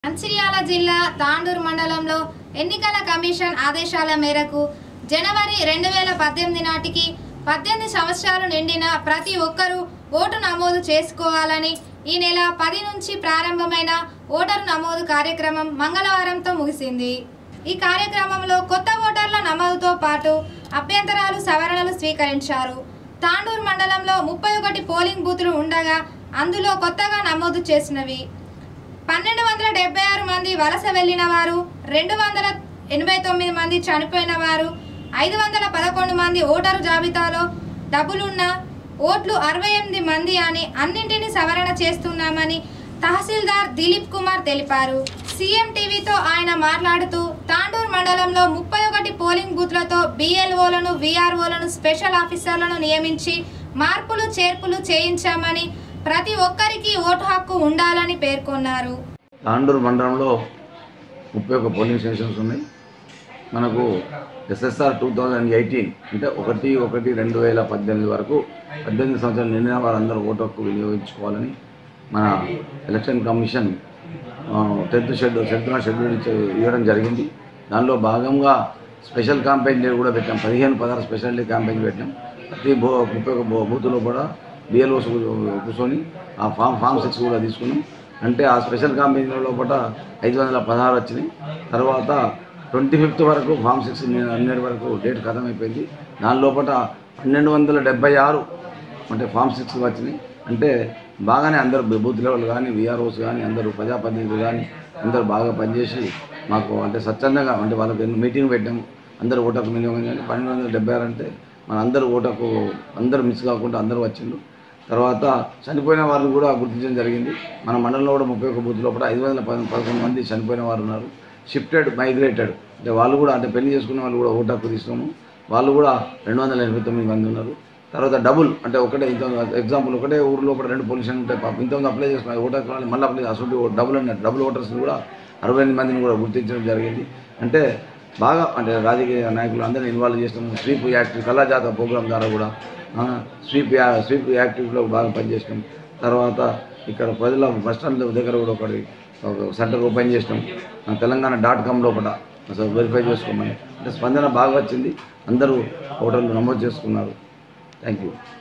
మంచిర్యాల జిల్లా తాండూరు మండలంలో ఎన్నికల కమిషన్ ఆదేశాల మేరకు జనవరి రెండు వేల పద్దెనిమిది నాటికి పద్దెనిమిది సంవత్సరాలు నిండిన ప్రతి ఒక్కరూ ఓటు నమోదు చేసుకోవాలని ఈ నెల పది నుంచి ప్రారంభమైన ఓటరు నమోదు కార్యక్రమం మంగళవారంతో ముగిసింది ఈ కార్యక్రమంలో కొత్త ఓటర్ల నమోదుతో పాటు అభ్యంతరాలు సవరణలు స్వీకరించారు తాండూరు మండలంలో ముప్పై ఒకటి పోలింగ్ బూతులు ఉండగా అందులో కొత్తగా నమోదు చేసినవి పన్నెండు వందల డెబ్బై ఆరు మంది వలస వెళ్ళిన వారు రెండు వందల ఎనభై తొమ్మిది మంది చనిపోయిన వారు ఐదు వందల పదకొండు మంది ఓటరు జాబితాలో డబ్బులున్న ఓట్లు అరవై ఎనిమిది మంది అని అన్నింటినీ సవరణ చేస్తున్నామని తహసీల్దార్ దిలీప్ కుమార్ తెలిపారు సీఎం టీవీతో ఆయన మాట్లాడుతూ తాండూరు మండలంలో ముప్పై ఒకటి పోలింగ్ బూత్లతో బిఎల్ఓలను విఆర్ఓలను స్పెషల్ ఆఫీసర్లను నియమించి మార్పులు చేర్పులు చేయించామని ప్రతి ఒక్కరికి ఓటు హక్కు ఉండాలని పేర్కొన్నారు తాండూరు మండలంలో ముప్పై ఒక పోలింగ్ స్టేషన్స్ ఉన్నాయి మనకు ఎస్ఎస్ఆర్ టూ థౌజండ్ ఎయిటీన్ అంటే ఒకటి ఒకటి రెండు వేల పద్దెనిమిది వరకు పద్దెనిమిది సంవత్సరాలు నిండిన వారందరూ ఓటు హక్కు వినియోగించుకోవాలని మన election commission tenth schedule seventh schedule ఇచ్చే ఇవ్వడం జరిగింది దానిలో భాగంగా స్పెషల్ క్యాంపెయిన్ డే కూడా పెట్టాం పదిహేను పదహారు స్పెషల్ డే క్యాంపెయిన్ పెట్టాం ప్రతి బో ముప్పై ఒక బూ- బూత్లో కూడా బిఎల్ఓస్ కూర్చొని ఆ ఫామ్ ఫామ్ సిక్స్ కూడా తీసుకున్నాం అంటే ఆ స్పెషల్ క్యాంపెయిన్ లోపల ఐదు వందల పదహారు వచ్చినాయి తర్వాత ట్వంటీ ఫిఫ్త్ వరకు ఫామ్ సిక్స్ హండ్రెడ్ వరకు డేట్ ఖతం అయిపోయింది దాని లోపల పన్నెండు వందల డెబ్బై ఆరు అంటే ఫామ్ సిక్స్ వచ్చినాయి అంటే బాగానే అందరు బూత్ లెవెల్ కానీ విఆర్ఓస్ కానీ అందరూ ప్రజాప్రతినిధులు కానీ అందరూ బాగా పనిచేసి మాకు అంటే స్వచ్ఛందంగా అంటే వాళ్ళకి ఎన్నో మీటింగ్ పెట్టాము అందరూ ఓటకు వినియోగం కానీ పన్నెండు వందల డెబ్బై ఆరు అంటే మన అందరూ ఓటకు అందరూ మిస్ కాకుండా అందరూ వచ్చిండ్రు తర్వాత చనిపోయిన వారిని కూడా గుర్తించడం జరిగింది మన మండలంలో కూడా ముప్పై ఒక్క బూత్ లోపల ఐదు వందల పద పదకొండు మంది చనిపోయిన వారు ఉన్నారు షిఫ్టెడ్ మైగ్రేటెడ్ అంటే వాళ్ళు కూడా అంటే పెళ్లి చేసుకున్న వాళ్ళు కూడా ఓటు హక్కు తీసుకున్నాము వాళ్ళు కూడా రెండు వందల ఎనభై తొమ్మిది మంది ఉన్నారు తర్వాత డబుల్ అంటే ఒకటే ఇంత ఎగ్జాంపుల్ ఒకటే ఊరిలో కూడా రెండు పోలీస్ స్టేషన్ ఉంటాయి పాపం ఇంతమంది అప్లై చేసుకున్నారు ఓటు హక్కు మళ్ళీ అప్లై అసలు డబుల్ అన్నట్టు డబుల్ ఓటర్స్ కూడా అరవై ఎనిమిది మందిని కూడా గుర్తించడం జరిగింది అంటే బాగా అంటే రాజకీయ నాయకులు అందరినీ ఇన్వాల్వ్ చేసినాము స్వీప్ యాక్టివ్ కళాజాత ప్రోగ్రామ్ ద్వారా కూడా ఆ, స్వీప్ యా స్వీప్ యాక్టివ్లో బాగా పనిచేసినాం తర్వాత ఇక్కడ ప్రజల బస్ స్టాండ్ దగ్గర కూడా ఒకటి ఒక సెంటర్ ఓపెన్ చేసినాం ఆ, తెలంగాణ డాట్ కామ్ లోపల అసలు వెరిఫై చేసుకోమని అంటే స్పందన బాగా వచ్చింది అందరూ ఓటర్లు నమోదు చేసుకున్నారు థ్యాంక్ యూ